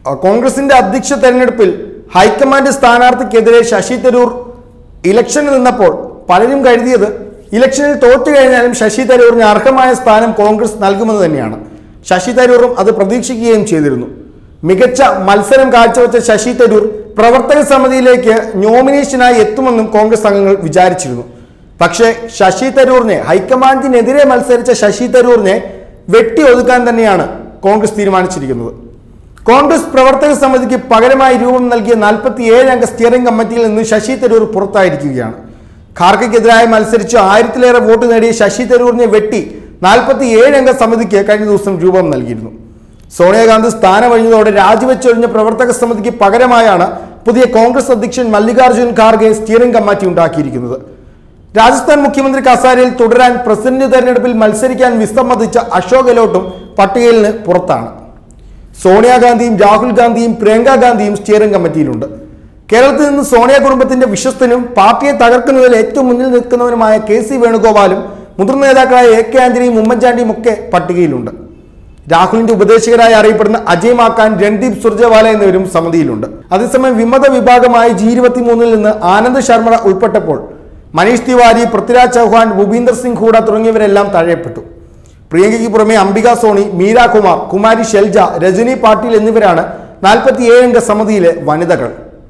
അഹ് കോൺഗ്രസിന്റെ അധ്യക്ഷ തെരഞ്ഞെടുപ്പിൽ ഹൈക്കമാൻഡ് സ്ഥാനാർത്ഥിക്കെതിരെ ശശി തരൂർ ഇലക്ഷന് നിന്നപ്പോൾ പലരും കരുതിയത് ഇലക്ഷനിൽ തോറ്റു കഴിഞ്ഞാലും ശശി തരൂറിന് അർഹമായ സ്ഥാനം കോൺഗ്രസ് നൽകുമെന്ന് തന്നെയാണ് ശശി തരൂറും അത് പ്രതീക്ഷിക്കുകയും ചെയ്തിരുന്നു മികച്ച മത്സരം കാഴ്ചവെച്ച ശശി തരൂർ പ്രവർത്തക സമിതിയിലേക്ക് നോമിനേഷനായി എത്തുമെന്നും കോൺഗ്രസ് അംഗങ്ങൾ വിചാരിച്ചിരുന്നു പക്ഷേ ശശി തരൂറിനെ ഹൈക്കമാൻഡിനെതിരെ മത്സരിച്ച ശശി തരൂറിനെ വെട്ടി ഒതുക്കാൻ തന്നെയാണ് കോൺഗ്രസ് തീരുമാനിച്ചിരിക്കുന്നത് കോൺഗ്രസ് പ്രവർത്തക സമിതിക്ക് പകരമായി രൂപം നൽകിയ നാൽപ്പത്തി ഏഴ് അംഗ സ്റ്റിയറിംഗ് കമ്മിറ്റിയിൽ നിന്ന് ശശി തരൂർ പുറത്തായിരിക്കുകയാണ് ഖാർഗയ്ക്കെതിരായി മത്സരിച്ച് ആയിരത്തിലേറെ വോട്ട് നേടിയ ശശി തരൂരിനെ വെട്ടി നാൽപ്പത്തി ഏഴ് അംഗ സമിതിക്ക് കഴിഞ്ഞ ദിവസം രൂപം നൽകിയിരുന്നു സോണിയാഗാന്ധി സ്ഥാനമൊഴിഞ്ഞതോടെ രാജിവെച്ചൊഴിഞ്ഞ പ്രവർത്തക സമിതിക്ക് പകരമായാണ് പുതിയ കോൺഗ്രസ് അധ്യക്ഷൻ മല്ലികാർജ്ജുൻ ഖാർഗെ സ്റ്റിയറിംഗ് കമ്മിറ്റി ഉണ്ടാക്കിയിരിക്കുന്നത് രാജസ്ഥാൻ മുഖ്യമന്ത്രി കസാരയിൽ തുടരാൻ പ്രസിഡന്റ് തെരഞ്ഞെടുപ്പിൽ മത്സരിക്കാൻ വിസമ്മതിച്ച അശോക് ഗെഹ്ലോട്ടും പട്ടികയിൽ നിന്ന് പുറത്താണ് സോണിയാഗാന്ധിയും രാഹുൽ ഗാന്ധിയും പ്രിയങ്ക ഗാന്ധിയും സ്റ്റിയറിംഗ് കമ്മിറ്റിയിലുണ്ട് കേരളത്തിൽ നിന്ന് സോണിയ കുടുംബത്തിന്റെ വിശ്വസ്തനും പാർട്ടിയെ തകർക്കുന്നതിൽ ഏറ്റവും മുന്നിൽ നിൽക്കുന്നവനുമായ കെ സി വേണുഗോപാലും മുതിർന്ന നേതാക്കളായ എ കെ ആന്റണിയും ഉമ്മൻചാണ്ടിയും ഒക്കെ പട്ടികയിലുണ്ട് രാഹുലിന്റെ ഉപദേശകരായി അറിയപ്പെടുന്ന അജയ് മാക്കാൻ രൺദീപ് സുർജേവാല എന്നിവരും സമിതിയിലുണ്ട് അതേസമയം വിമത വിഭാഗമായ ജി ഇരുപത്തിമൂന്നിൽ നിന്ന് ആനന്ദ് ശർമ്മ ഉൾപ്പെട്ടപ്പോൾ മനീഷ് തിവാരി പൃഥ്വിരാജ് ചൗഹാൻ ഭൂപീന്ദർ സിംഗ് ഹൂഡ തുടങ്ങിയവരെല്ലാം തഴയപ്പെട്ടു പ്രിയങ്കയ്ക്ക് പുറമെ അംബിക സോണി മീര കുമാർ കുമാരി ഷെൽജ രജനി പാട്ടീൽ എന്നിവരാണ് നാൽപ്പത്തിയേഴ് അംഗ സമിതിയിലെ വനിതകൾ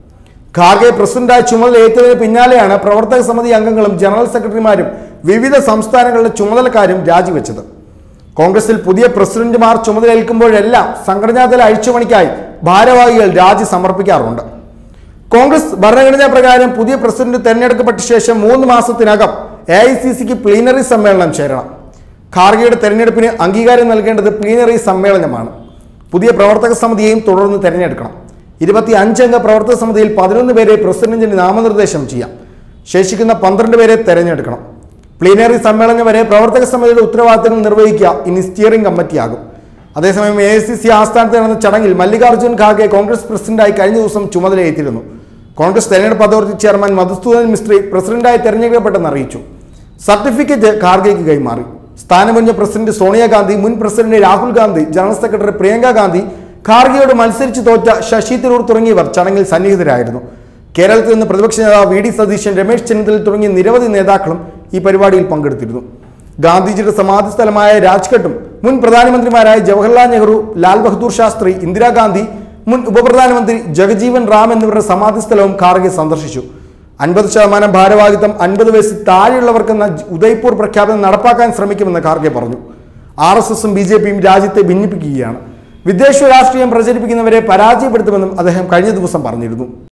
ഖാർഗെ പ്രസിഡന്റായി ചുമതലയേറ്റതിന് പിന്നാലെയാണ് പ്രവർത്തക സമിതി അംഗങ്ങളും ജനറൽ സെക്രട്ടറിമാരും വിവിധ സംസ്ഥാനങ്ങളിലെ ചുമതലക്കാരും രാജിവെച്ചത് കോൺഗ്രസിൽ പുതിയ പ്രസിഡന്റുമാർ ചുമതലയേൽക്കുമ്പോഴെല്ലാം സംഘടനാതല അഴിച്ചുപണിക്കായി ഭാരവാഹികൾ രാജി സമർപ്പിക്കാറുണ്ട് കോൺഗ്രസ് ഭരണഘടനാ പ്രകാരം പുതിയ പ്രസിഡന്റ് തെരഞ്ഞെടുക്കപ്പെട്ട ശേഷം മൂന്ന് മാസത്തിനകം എ ഐ സി സിക്ക് പ്ലീനറി സമ്മേളനം ചേരണം ഖാർഗെയുടെ തെരഞ്ഞെടുപ്പിന് അംഗീകാരം നൽകേണ്ടത് പ്ലീനറി സമ്മേളനമാണ് പുതിയ പ്രവർത്തക സമിതിയെയും തുടർന്ന് തെരഞ്ഞെടുക്കണം ഇരുപത്തി അഞ്ചംഗ പ്രവർത്തക സമിതിയിൽ പതിനൊന്ന് പേരെ പ്രസിഡന്റിന് നാമനിർദ്ദേശം ചെയ്യാം ശേഷിക്കുന്ന പന്ത്രണ്ട് പേരെ തെരഞ്ഞെടുക്കണം പ്ലീനറി സമ്മേളനം വരെ പ്രവർത്തക സമിതിയുടെ ഉത്തരവാദിത്തങ്ങൾ നിർവഹിക്കുക ഇനി സ്റ്റിയറിംഗ് കമ്മിറ്റിയാകും അതേസമയം എ ഐ സി സി ആസ്ഥാനത്ത് നടന്ന ചടങ്ങിൽ മല്ലികാർജ്ജുൻ ഖാർഗെ കോൺഗ്രസ് പ്രസിഡന്റായി കഴിഞ്ഞ ദിവസം ചുമതലയേറ്റിരുന്നു കോൺഗ്രസ് തെരഞ്ഞെടുപ്പ് അതോറിറ്റി ചെയർമാൻ മധുസൂദൻ മിസ്ത്രി പ്രസിഡന്റായി തെരഞ്ഞെടുക്കപ്പെട്ടെന്ന് അറിയിച്ചു സർട്ടിഫിക്കറ്റ് ഖാർഗെക്ക് കൈമാറി സ്ഥാനമൊഴിഞ്ഞ പ്രസിഡന്റ് സോണിയാഗാന്ധി മുൻ president Rahul Gandhi general secretary Priyanka Gandhi ഖാർഗെയോട് മത്സരിച്ച് തോറ്റ ശശി തരൂർ തുടങ്ങിയവർ ചടങ്ങിൽ സന്നിഹിതരായിരുന്നു കേരളത്തിൽ നിന്ന് പ്രതിപക്ഷ നേതാവ് വി ഡി സതീശൻ രമേശ് ചെന്നിത്തല തുടങ്ങിയ നിരവധി നേതാക്കളും ഈ പരിപാടിയിൽ പങ്കെടുത്തിരുന്നു ഗാന്ധിജിയുടെ സമാധി സ്ഥലമായ രാജ്ഘട്ടും മുൻ പ്രധാനമന്ത്രിമാരായ ജവഹർലാൽ നെഹ്റു ലാൽ ബഹദൂർ ശാസ്ത്രി ഇന്ദിരാഗാന്ധി മുൻ ഉപപ്രധാനമന്ത്രി ജഗജീവൻ റാം എന്നിവരുടെ സമാധി സ്ഥലവും ഖാർഗെ സന്ദർശിച്ചു അൻപത് ശതമാനം ഭാരവാഹിത്വം അൻപത് വയസ്സിൽ താഴെയുള്ളവർക്കെന്ന ഉദയ്പൂർ പ്രഖ്യാപനം നടപ്പാക്കാൻ ശ്രമിക്കുമെന്ന് ഖാർഗെ പറഞ്ഞു ആർ എസ് എസും ബി ജെ പിയും രാജ്യത്തെ ഭിന്നിപ്പിക്കുകയാണ് വിദേശ രാഷ്ട്രീയം പ്രചരിപ്പിക്കുന്നവരെ പരാജയപ്പെടുത്തുമെന്നും അദ്ദേഹം കഴിഞ്ഞ ദിവസം പറഞ്ഞിരുന്നു